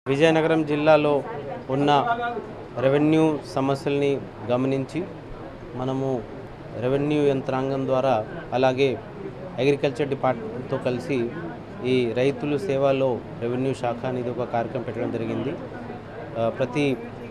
విజయనగరం జిల్లాలో ఉన్న రెవెన్యూ సమస్యల్ని గమనించి మనము రెవెన్యూ యంత్రాంగం ద్వారా అలాగే అగ్రికల్చర్ డిపార్ట్మెంట్తో కలిసి ఈ రైతులు సేవలో రెవెన్యూ శాఖ అనేది ఒక కార్యక్రమం పెట్టడం జరిగింది ఆ, ప్రతి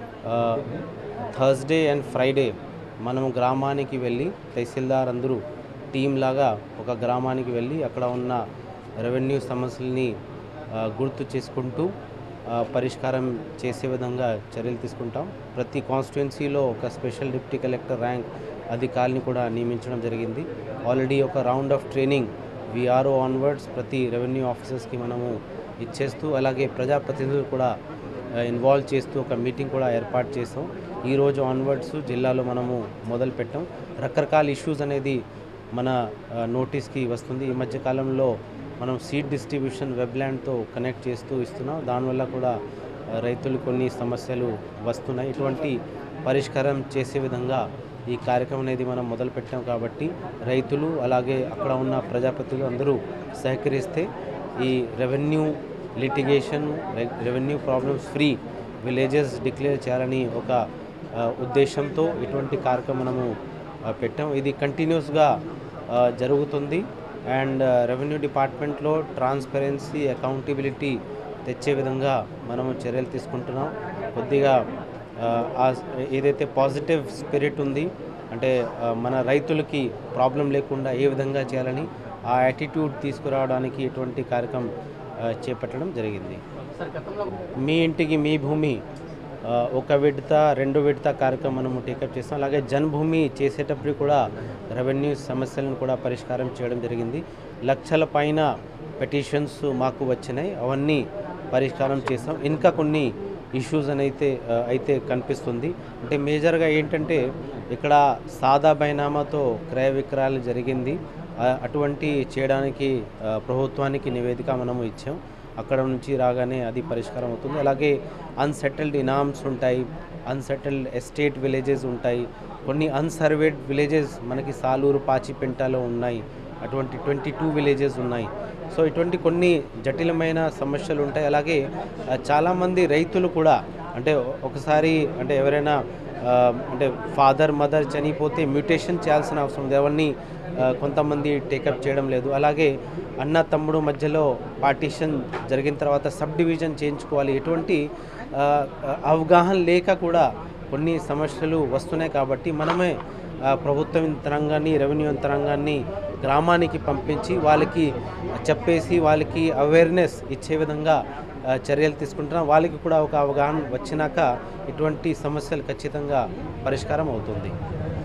థర్స్డే అండ్ ఫ్రైడే మనము గ్రామానికి వెళ్ళి తహసీల్దార్ అందరూ టీం లాగా ఒక గ్రామానికి వెళ్ళి అక్కడ ఉన్న రెవెన్యూ సమస్యల్ని ఆ, గుర్తు చేసుకుంటూ ఆ, పరిష్కారం చేసే విధంగా చర్యలు తీసుకుంటాం ప్రతి కాన్స్టిట్యున్సీలో ఒక స్పెషల్ డిప్యూటీ కలెక్టర్ ర్యాంక్ అధికారిని కూడా నియమించడం జరిగింది ఆల్రెడీ ఒక round of training VRO onwards ప్రతి రెవెన్యూ ఆఫీసర్స్కి మనము ఇచ్చేస్తూ అలాగే ప్రజాప్రతినిధులు కూడా ఇన్వాల్వ్ చేస్తూ ఒక మీటింగ్ కూడా ఏర్పాటు చేసాం ఈరోజు ఆన్వర్డ్స్ జిల్లాలో మనము మొదలు పెట్టాం రకరకాల ఇష్యూస్ అనేది మన ఆ, నోటీస్కి వస్తుంది ఈ మధ్య కాలంలో మనం సీడ్ డిస్ట్రిబ్యూషన్ వెబ్ల్యాండ్తో కనెక్ట్ చేస్తూ ఇస్తున్నాం దానివల్ల కూడా ఆ, రైతులు కొన్ని సమస్యలు వస్తున్నాయి ఇటువంటి పరిష్కారం చేసే విధంగా ఈ కార్యక్రమం అనేది మనం మొదలు పెట్టాం కాబట్టి రైతులు అలాగే అక్కడ ఉన్న ప్రజాప్రతినిధులు అందరూ సహకరిస్తే ఈ revenue litigation revenue problems free villages declare చేయాలని ఒక ఆ, ఉద్దేశంతో ఇటువంటి కార్యక్రమం మనము ఆ, పెట్టాం ఇది కంటిన్యూస్గా జరుగుతుంది అండ్ రెవెన్యూ డిపార్ట్మెంట్లో ట్రాన్స్పరెన్సీ అకౌంటబిలిటీ తెచ్చే విధంగా మనము చర్యలు తీసుకుంటున్నాం కొద్దిగా ఆ, ఆ ఏదైతే పాజిటివ్ స్పిరిట్ ఉంది అంటే ఆ, మన రైతులకి ప్రాబ్లం లేకుండా ఏ విధంగా చేయాలని ఆ యాటిట్యూడ్ తీసుకురావడానికి ఇటువంటి కార్యక్రమం ఆ, చేపట్టడం జరిగింది మీ ఇంటికి మీ భూమి ఆ, ఒక విడత రెండు విడత కార్యక్రమం మనము టేకప్ చేస్తాం అలాగే జన్మభూమి చేసేటప్పుడు కూడా రెవెన్యూ సమస్యలను కూడా పరిష్కారం చేయడం జరిగింది లక్షల పైన పెటిషన్స్ మాకు వచ్చినాయి అవన్నీ పరిష్కారం చేస్తాం ఇంకా కొన్ని ఇష్యూస్ అని అయితే ఆ, అయితే కనిపిస్తుంది అంటే మేజర్గా ఏంటంటే ఇక్కడ సాదా బైనామాతో క్రయ విక్రయాలు జరిగింది ఆ, అటువంటి చేయడానికి ఆ, ప్రభుత్వానికి నివేదిక మనము ఇచ్చాం అక్కడ నుంచి రాగానే అది పరిష్కారం అవుతుంది అలాగే అన్సెటిల్డ్ ఇనామ్స్ ఉంటాయి అన్సెటిల్డ్ ఎస్టేట్ విలేజెస్ ఉంటాయి కొన్ని అన్సర్వేడ్ విలేజెస్ మనకి సాలూరు పాచిపెంటలో ఉన్నాయి అటువంటి ట్వంటీ టూ విలేజెస్ ఉన్నాయి సో ఇటువంటి కొన్ని జటిలమైన సమస్యలు ఉంటాయి అలాగే ఆ, చాలామంది రైతులు కూడా అంటే ఒకసారి అంటే ఎవరైనా ఆ, అంటే ఫాదర్ మదర్ చనిపోతే మ్యూటేషన్ చేయాల్సిన అవసరం ఉంది ఎవరిని ఆ, కొంతమంది టేకప్ చేయడం లేదు అలాగే అన్న తమ్ముడు మధ్యలో పార్టీషన్ జరిగిన తర్వాత సబ్ డివిజన్ చేయించుకోవాలి ఎటువంటి ఆ, అవగాహన లేక కూడా కొన్ని సమస్యలు వస్తున్నాయి కాబట్టి మనమే ఆ, ప్రభుత్వ యంత్రాంగాన్ని రెవెన్యూ యంత్రాంగాన్ని గ్రామానికి పంపించి వాళ్ళకి చెప్పేసి వాళ్ళకి అవేర్నెస్ ఇచ్చే విధంగా ఆ, చర్యలు తీసుకుంటున్నాం వాళ్ళకి కూడా ఒక అవగాహన వచ్చినాక ఇటువంటి సమస్యలు ఖచ్చితంగా పరిష్కారం అవుతుంది